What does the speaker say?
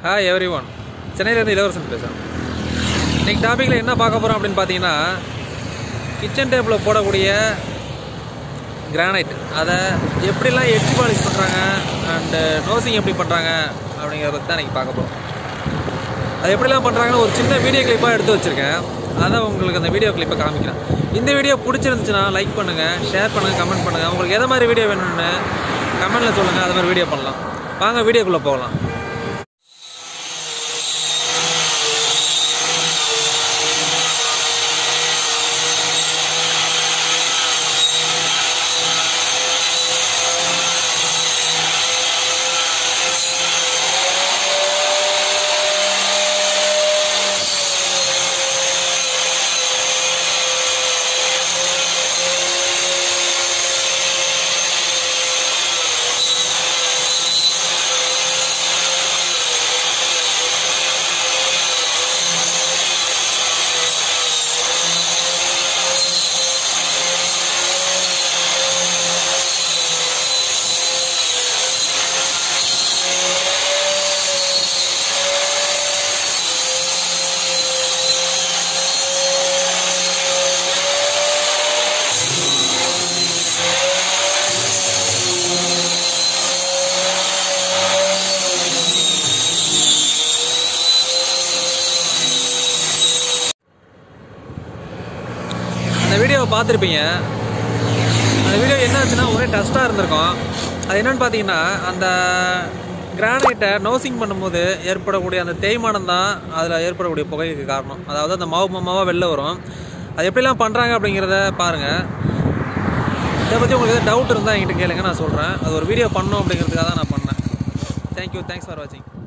hi every one சென்னையிலேருந்து இளவரசன் பேசுகிறேன் இன்னைக்கு டாப்பிக்கில் என்ன பார்க்க போகிறோம் அப்படின்னு பார்த்தீங்கன்னா கிச்சன் டேபிளில் போடக்கூடிய கிரானைட் அதை எப்படிலாம் எட்ஜ் பாலிஷ் பண்ணுறாங்க அண்டு நோசிங் எப்படி பண்ணுறாங்க அப்படிங்கிறத பற்றி தான் இன்றைக்கி பார்க்க போகிறோம் அது எப்படிலாம் பண்ணுறாங்கன்னு ஒரு சின்ன வீடியோ கிளிப்பாக எடுத்து வச்சுருக்கேன் அதை உங்களுக்கு அந்த வீடியோ கிளிப்பை காமிக்கிறேன் இந்த வீடியோ பிடிச்சிருந்துச்சுன்னா லைக் பண்ணுங்கள் ஷேர் பண்ணுங்கள் கமெண்ட் பண்ணுங்கள் உங்களுக்கு எதை மாதிரி வீடியோ வேணும்னு கமெண்ட்டில் சொல்லுங்கள் அது மாதிரி வீடியோ பண்ணலாம் வாங்க வீடியோக்குள்ளே போகலாம் அந்த வீடியோவை பார்த்துருப்பீங்க அந்த வீடியோ என்ன ஆச்சுன்னா ஒரே டஸ்ட்டாக இருந்திருக்கும் அது என்னன்னு பார்த்தீங்கன்னா அந்த கிரானைட்டை நோசிங் பண்ணும்போது ஏற்படக்கூடிய அந்த தேய்மானம் தான் அதில் ஏற்படக்கூடிய புகைக்கு காரணம் அதாவது அந்த மாவு மாமாவாக வெளில வரும் அது எப்படிலாம் பண்ணுறாங்க அப்படிங்கிறத பாருங்கள் இதை பற்றி உங்களுக்கு எதாவது டவுட் இருந்தால் என்கிட்ட கேளுங்க நான் சொல்கிறேன் அது ஒரு வீடியோ பண்ணோம் அப்படிங்கிறதுக்காக தான் நான் பண்ணேன் தேங்க்யூ தேங்க்ஸ் ஃபார் வாட்சிங்